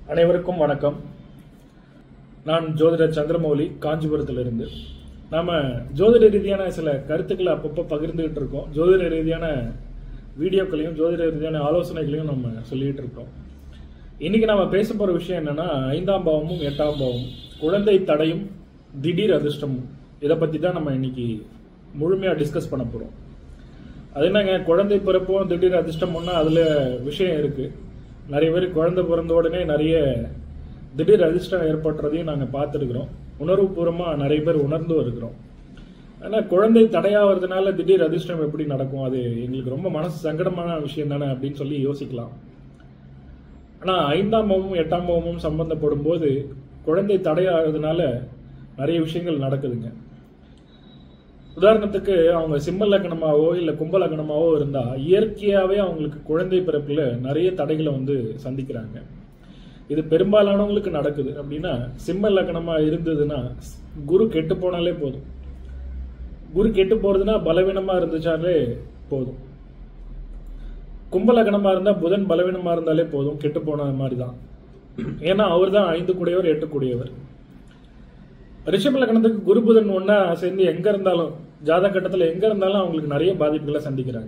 அனைவருக்கும் வணக்கம் நான் ஜோதிடர் சந்திரமௌலி காஞ்சிபுரத்திலிருந்து நாம ஜோதிட ரீதியான சில கருத்துக்களை அப்பப்போ பகிர்ந்துகிட்டு இருக்கோம் ஜோதிட ரீதியான வீடியோக்களையும் ஜோதிட ரீதியான ஆலோசனைகளையும் நம்ம சொல்லிட்டு இருக்கோம் இன்னைக்கு நாம பேச போற விஷயம் என்னன்னா ஐந்தாம் பாவமும் எட்டாம் பாவமும் குழந்தை தடையும் திடீர் அதிர்ஷ்டமும் இதை பத்தி தான் நம்ம இன்னைக்கு முழுமையா டிஸ்கஸ் பண்ண போறோம் அது என்னங்க குழந்தை பிறப்பும் திடீர் அதிர்ஷ்டம்னா அதுல விஷயம் இருக்கு நிறைய பேர் குழந்தை பிறந்த உடனே நிறைய திடீர் அதிர்ஷ்டம் ஏற்படுறதையும் நாங்க பார்த்துருக்குறோம் உணர்வுபூர்வமா நிறைய பேர் உணர்ந்து இருக்கிறோம் ஆனா குழந்தை தடையாவதுனால திடீர் அதிர்ஷ்டம் எப்படி நடக்கும் அது எங்களுக்கு ரொம்ப மனசு சங்கடமான விஷயம் தானே அப்படின்னு சொல்லி யோசிக்கலாம் ஆனா ஐந்தாம் பாவமும் எட்டாம் பாவமும் சம்பந்தப்படும் போது குழந்தை தடையாகிறதுனால நிறைய விஷயங்கள் நடக்குதுங்க உதாரணத்துக்கு அவங்க சிம்ம லக்னமாவோ இல்ல கும்ப லக்னமாவோ இருந்தா இயற்கையாவே அவங்களுக்கு குழந்தை பிறப்புல நிறைய தடைகளை வந்து சந்திக்கிறாங்க இது பெரும்பாலானவங்களுக்கு நடக்குது அப்படின்னா சிம்ம லக்னமா இருந்ததுன்னா குரு கெட்டு போனாலே போதும் குரு கெட்டு போறதுன்னா பலவீனமா இருந்துச்சாலே போதும் கும்ப லக்னமா இருந்தா புதன் பலவீனமா இருந்தாலே போதும் கெட்டு போன மாதிரி தான் ஏன்னா அவர் தான் ஐந்து கூடியவர் எட்டு கூடியவர் ரிஷப லக்னத்துக்கு குரு புதன் ஒன்னா சேர்ந்து எங்க இருந்தாலும் ஜாதக கட்டத்துல எங்க இருந்தாலும் அவங்களுக்கு நிறைய பாதிப்புகளை சந்திக்கிறாங்க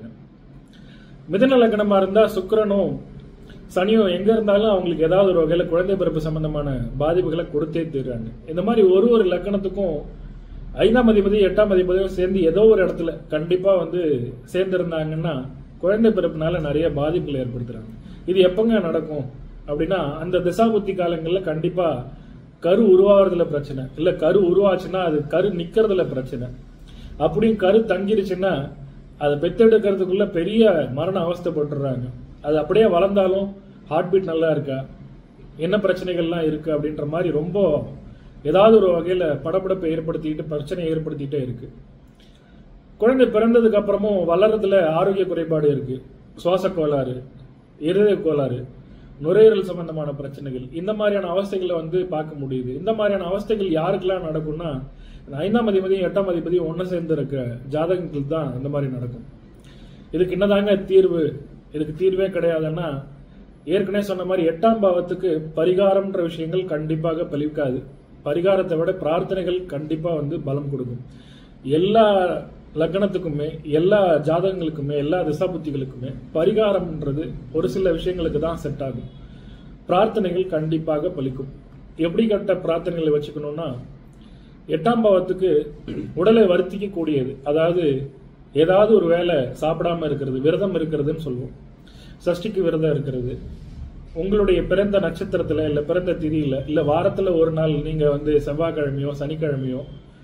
மிதன லக்னமா இருந்தா சுக்கிரனும் சனியும் எங்க இருந்தாலும் அவங்களுக்கு ஏதாவது ஒரு வகையில குழந்தை பிறப்பு சம்பந்தமான பாதிப்புகளை கொடுத்தே தீர்றாங்க இந்த மாதிரி ஒரு ஒரு லக்கணத்துக்கும் ஐந்தாம் அதிபதி எட்டாம் அதிபதியும் சேர்ந்து ஏதோ ஒரு இடத்துல கண்டிப்பா வந்து சேர்ந்திருந்தாங்கன்னா குழந்தை பிறப்புனால நிறைய பாதிப்புகளை ஏற்படுத்துறாங்க இது எப்பங்க நடக்கும் அப்படின்னா அந்த திசாபுத்தி காலங்கள்ல கண்டிப்பா கரு உருவாகிறதுல பிரச்சனை இல்ல கரு உருவாச்சுன்னா அது கரு நிக்கிறதுல பிரச்சனை அப்படியும் கரு தங்கிருச்சுன்னா அதை பெத்தெடுக்கிறதுக்குள்ள பெரிய மரண அவஸ்தைப்பட்டுறாங்க அது அப்படியே வளர்ந்தாலும் ஹார்ட் பீட் நல்லா இருக்கா என்ன பிரச்சனைகள்லாம் இருக்கு அப்படின்ற மாதிரி ரொம்ப ஏதாவது ஒரு வகையில படபடப்பை ஏற்படுத்திக்கிட்டு பிரச்சனையை ஏற்படுத்திட்டே இருக்கு குழந்தை பிறந்ததுக்கு அப்புறமும் வளர்றதுல ஆரோக்கிய குறைபாடு இருக்கு சுவாச கோளாறு இருதய கோளாறு நுரையீரல் சம்பந்தமான பிரச்சனைகள் இந்த மாதிரியான அவஸ்தைகளை வந்து பார்க்க முடியுது இந்த மாதிரியான அவஸ்தைகள் யாருக்கெல்லாம் நடக்கும்னா இந்த ஐந்தாம் அதிபதியும் எட்டாம் அதிபதியும் ஒன்று சேர்ந்து இருக்க ஜாதகங்களுக்கு தான் இந்த மாதிரி நடக்கும் இதுக்கு என்னதாங்க தீர்வு இதுக்கு தீர்வே கிடையாதுன்னா ஏற்கனவே சொன்ன மாதிரி எட்டாம் பாவத்துக்கு பரிகாரம்ன்ற விஷயங்கள் கண்டிப்பாக பலிக்காது பரிகாரத்தை விட பிரார்த்தனைகள் கண்டிப்பா வந்து பலம் கொடுக்கும் எல்லா லக்னத்துக்குமே எல்லா ஜாதகங்களுக்குமே எல்லா திசாபுத்திகளுக்குமே பரிகாரம்ன்றது ஒரு சில விஷயங்களுக்கு தான் செட் ஆகும் பிரார்த்தனைகள் கண்டிப்பாக பலிக்கும் எப்படி கட்ட பிரார்த்தனைகளை வச்சுக்கணும்னா எட்டாம் பாவத்துக்கு உடலை வருத்திக்க கூடியது அதாவது ஏதாவது ஒரு வேலை சாப்பிடாம இருக்கிறது விரதம் இருக்கிறதுன்னு சொல்லுவோம் சஷ்டிக்கு விரதம் இருக்கிறது உங்களுடைய பிறந்த நட்சத்திரத்துல இல்ல பிறந்த திதியில இல்ல வாரத்துல ஒரு நாள் நீங்க வந்து செவ்வாய்க்கிழமையோ சனிக்கிழமையோ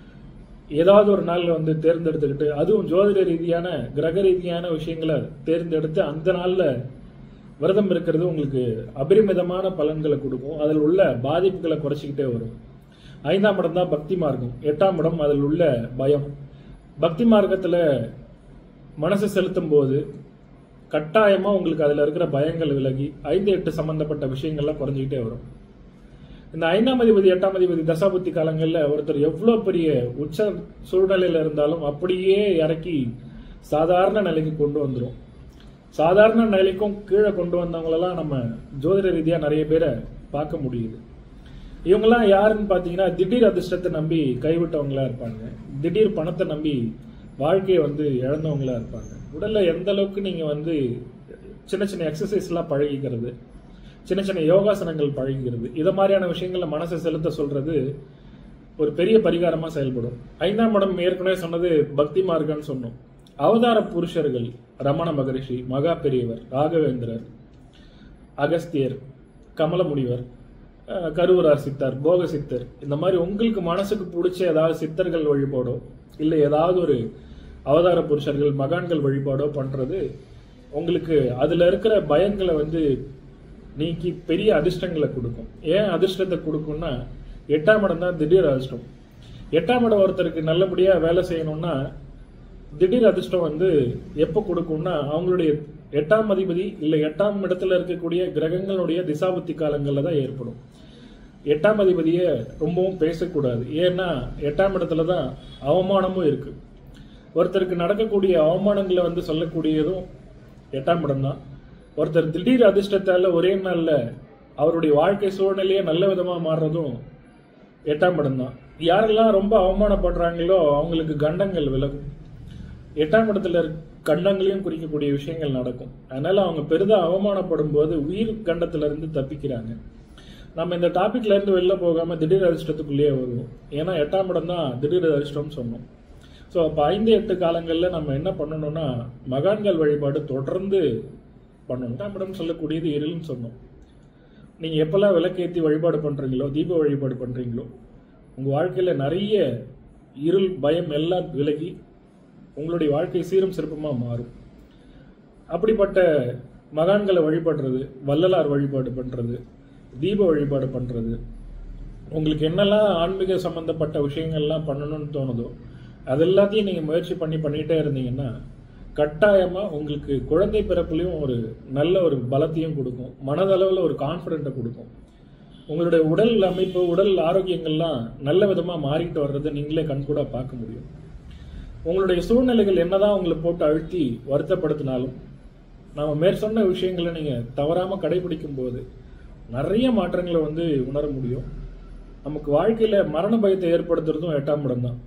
ஏதாவது ஒரு நாள்ல வந்து தேர்ந்தெடுத்துக்கிட்டு அதுவும் ஜோதிட ரீதியான கிரக ரீதியான விஷயங்களை தேர்ந்தெடுத்து அந்த நாள்ல விரதம் இருக்கிறது உங்களுக்கு அபரிமிதமான பலன்களை கொடுக்கும் அதில் உள்ள பாதிப்புகளை குறைச்சிக்கிட்டே வரும் ஐந்தாம் இடம் தான் பக்தி மார்க்கம் எட்டாம் இடம் அதில் உள்ள பயம் பக்தி மார்க்கத்துல மனசு செலுத்தும் போது கட்டாயமா உங்களுக்கு அதுல இருக்கிற பயங்கள் விலகி ஐந்து எட்டு சம்பந்தப்பட்ட விஷயங்கள்லாம் குறைஞ்சிக்கிட்டே வரும் இந்த ஐந்தாம் அதிபதி எட்டாம் அதிபதி தசாபுத்தி காலங்கள்ல ஒருத்தர் எவ்வளவு பெரிய உச்ச சூழ்நிலையில இருந்தாலும் அப்படியே இறக்கி சாதாரண நிலைக்கு கொண்டு வந்துரும் சாதாரண நிலைக்கும் கீழே கொண்டு வந்தவங்களெல்லாம் நம்ம ஜோதிட ரீதியா நிறைய பேரை பார்க்க முடியுது இவங்கெல்லாம் யாருன்னு பாத்தீங்கன்னா திடீர் அதிர்ஷ்டத்தை நம்பி கைவிட்டவங்களா இருப்பாங்க திடீர் பணத்தை நம்பி வாழ்க்கையை வந்து இழந்தவங்களா இருப்பாங்க உடல்ல எந்த அளவுக்கு நீங்க வந்து சின்ன சின்ன எக்ஸசைஸ் எல்லாம் பழகிக்கிறது சின்ன சின்ன யோகாசனங்கள் பழகிறது இத மாதிரியான விஷயங்கள்ல மனசை செலுத்த சொல்றது ஒரு பெரிய பரிகாரமா செயல்படும் ஐந்தாம் இடம் ஏற்கனவே சொன்னது பக்தி மார்க்கம்னு சொன்னோம் அவதார புருஷர்கள் ரமண மகரிஷி மகா பெரியவர் ராகவேந்திரர் அகஸ்தியர் கமல முனிவர் அஹ், கருவூரார் சித்தர் போக சித்தர் இந்த மாதிரி உங்களுக்கு மனசுக்கு பிடிச்ச ஏதாவது சித்தர்கள் வழிபாடோ இல்லை ஏதாவது ஒரு அவதார புருஷர்கள் மகான்கள் வழிபாடோ பண்றது உங்களுக்கு அதுல இருக்கிற பயங்களை வந்து நீக்கி பெரிய அதிர்ஷ்டங்களை கொடுக்கும் ஏன் அதிர்ஷ்டத்தை கொடுக்கும்னா எட்டாம் இடம் தான் திடீர் அதிர்ஷ்டம் எட்டாம் இடம் ஒருத்தருக்கு நல்லபடியா வேலை செய்யணும்னா திடீர் அதிர்ஷ்டம் வந்து எப்போ கொடுக்கும்னா அவங்களுடைய எட்டாம் அதிபதி இல்ல எட்டாம் இடத்துல இருக்கக்கூடிய கிரகங்களுடைய திசாபுத்தி காலங்கள்ல தான் ஏற்படும் எட்டாம் அதிபதியை ரொம்பவும் பேசக்கூடாது ஏன்னா எட்டாம் இடத்துல தான் அவமானமும் இருக்கு ஒருத்தருக்கு நடக்கக்கூடிய அவமானங்களை வந்து சொல்லக்கூடியதும் எட்டாம் இடம் தான் ஒருத்தர் திடீர் அதிர்ஷ்டத்தால ஒரே நாள்ல அவருடைய வாழ்க்கை சூழ்நிலையே நல்ல விதமா மாறுறதும் எட்டாம் இடம் தான் யாரெல்லாம் ரொம்ப அவமானப்படுறாங்களோ அவங்களுக்கு கண்டங்கள் விலகும் எட்டாம் இடத்துல இருக்க கண்டங்களையும் குறிக்கக்கூடிய விஷயங்கள் நடக்கும் அதனால அவங்க பெரிதா அவமானப்படும் போது உயிர் கண்டத்துல இருந்து தப்பிக்கிறாங்க நம்ம இந்த டாபிக்ல இருந்து வெளில போகாம திடீர் அதிர்ஷ்டத்துக்குள்ளேயே வருவோம் ஏன்னா எட்டாம் இடம் தான் திடீர் அதிர்ஷ்டம்னு சொன்னோம் ஸோ அப்போ ஐந்து எட்டு காலங்களில் நம்ம என்ன பண்ணணும்னா மகான்கள் வழிபாடு தொடர்ந்து பண்ணணும் எட்டாம் இடம் சொல்லக்கூடியது இருள்னு சொன்னோம் நீங்கள் எப்போல்லாம் விளக்கேற்றி வழிபாடு பண்ணுறீங்களோ தீப வழிபாடு பண்ணுறீங்களோ உங்கள் வாழ்க்கையில் நிறைய இருள் பயம் எல்லாம் விலகி உங்களுடைய வாழ்க்கை சீரும் சிறப்புமாக மாறும் அப்படிப்பட்ட மகான்களை வழிபடுறது வள்ளலார் வழிபாடு பண்ணுறது தீப வழிபாடு பண்ணுறது உங்களுக்கு என்னெல்லாம் ஆன்மீக சம்பந்தப்பட்ட விஷயங்கள்லாம் பண்ணணும்னு தோணுதோ அது எல்லாத்தையும் நீங்கள் முயற்சி பண்ணி பண்ணிகிட்டே இருந்தீங்கன்னா கட்டாயமாக உங்களுக்கு குழந்தை பிறப்புலையும் ஒரு நல்ல ஒரு பலத்தையும் கொடுக்கும் மனதளவில் ஒரு கான்ஃபிடென்ட்டை கொடுக்கும் உங்களுடைய உடல் அமைப்பு உடல் ஆரோக்கியங்கள்லாம் நல்ல விதமாக மாறிட்டு வர்றதை நீங்களே கண்கூட பார்க்க முடியும் உங்களுடைய சூழ்நிலைகள் என்னதான் உங்களை போட்டு அழுத்தி வருத்தப்படுத்தினாலும் நாம மேற்சொன்ன விஷயங்களை நீங்கள் தவறாமல் கடைபிடிக்கும் போது நிறைய மாற்றங்களை வந்து உணர முடியும் நமக்கு வாழ்க்கையில் மரண பயத்தை ஏற்படுத்துறதும் எட்டாம் இடம் தான்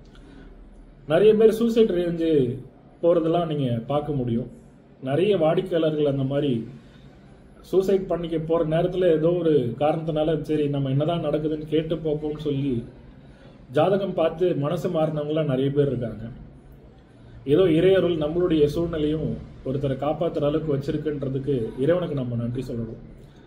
நிறைய பேர் சூசைட் ரேஞ்சு போகிறதெல்லாம் நீங்கள் பார்க்க முடியும் நிறைய வாடிக்கையாளர்கள் அந்த மாதிரி சூசைட் பண்ணிக்க போகிற நேரத்தில் ஏதோ ஒரு காரணத்தினால சரி நம்ம என்னதான் நடக்குதுன்னு கேட்டு பார்ப்போம்னு சொல்லி ஜாதகம் பார்த்து மனசு மாறினவங்களாம் நிறைய பேர் இருக்காங்க ஏதோ இறையருள் நம்மளுடைய சூழ்நிலையும் ஒருத்தரை காப்பாற்றுற அளவுக்கு வச்சிருக்குன்றதுக்கு இறைவனுக்கு நம்ம நன்றி சொல்லணும்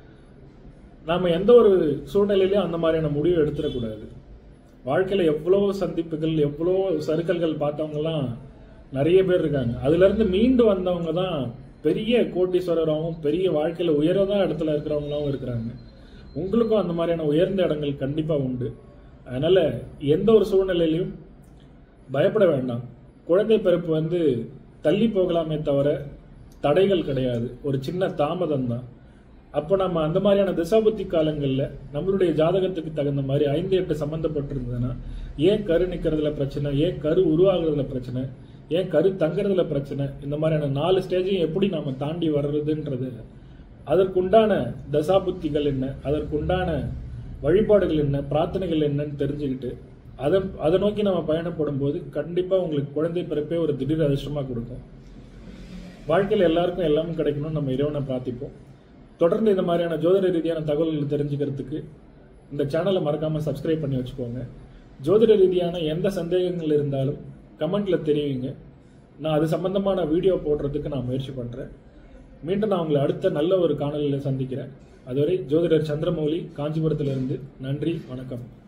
நாம எந்த ஒரு சூழ்நிலையிலையும் அந்த மாதிரியான முடிவு எடுத்துடக்கூடாது வாழ்க்கையில எவ்வளோ சந்திப்புகள் எவ்வளோ சறுக்கல்கள் பார்த்தவங்கலாம் நிறைய பேர் இருக்காங்க அதுல இருந்து மீண்டு வந்தவங்க தான் பெரிய கோட்டீஸ்வரராகவும் பெரிய வாழ்க்கையில உயர்வதா இடத்துல இருக்கிறவங்களாவும் இருக்கிறாங்க உங்களுக்கும் அந்த மாதிரியான உயர்ந்த இடங்கள் கண்டிப்பா உண்டு அதனால எந்த ஒரு சூழ்நிலையிலையும் பயப்பட வேண்டாம் குழந்தை பிறப்பு வந்து தள்ளி போகலாமே தவிர தடைகள் கிடையாது ஒரு சின்ன தாமதம் தான் அப்போ நம்ம அந்த மாதிரியான திசாபுத்தி காலங்களில் நம்மளுடைய ஜாதகத்துக்கு தகுந்த மாதிரி ஐந்து எட்டு சம்மந்தப்பட்டிருந்ததுன்னா ஏன் கரு நிற்கிறதுல பிரச்சனை ஏன் கரு உருவாகிறதுல பிரச்சனை ஏன் கரு தங்குறதுல பிரச்சனை இந்த மாதிரியான நாலு ஸ்டேஜையும் எப்படி நாம தாண்டி வர்றதுன்றது அதற்குண்டான தசாபுத்திகள் என்ன அதற்குண்டான வழிபாடுகள் என்ன பிரார்த்தனைகள் என்னன்னு தெரிஞ்சுக்கிட்டு அதை அதை நோக்கி நம்ம பயணப்படும் போது கண்டிப்பா உங்களுக்கு குழந்தை பிறப்பே ஒரு திடீர் அதிர்ஷ்டமா கொடுக்கும் வாழ்க்கையில் எல்லாருக்கும் எல்லாமே கிடைக்கணும்னு நம்ம இறைவனை பிரார்த்திப்போம் தொடர்ந்து இந்த மாதிரியான ஜோதிட ரீதியான தகவல்கள் தெரிஞ்சுக்கிறதுக்கு இந்த சேனலை மறக்காம சப்ஸ்கிரைப் பண்ணி வச்சுக்கோங்க ஜோதிட ரீதியான எந்த சந்தேகங்கள் இருந்தாலும் கமெண்ட்ல தெரிவிங்க நான் அது சம்பந்தமான வீடியோ போடுறதுக்கு நான் முயற்சி பண்றேன் மீண்டும் நான் உங்களை அடுத்த நல்ல ஒரு காணொலியில் சந்திக்கிறேன் அதுவரை ஜோதிடர் சந்திரமௌலி காஞ்சிபுரத்திலிருந்து நன்றி வணக்கம்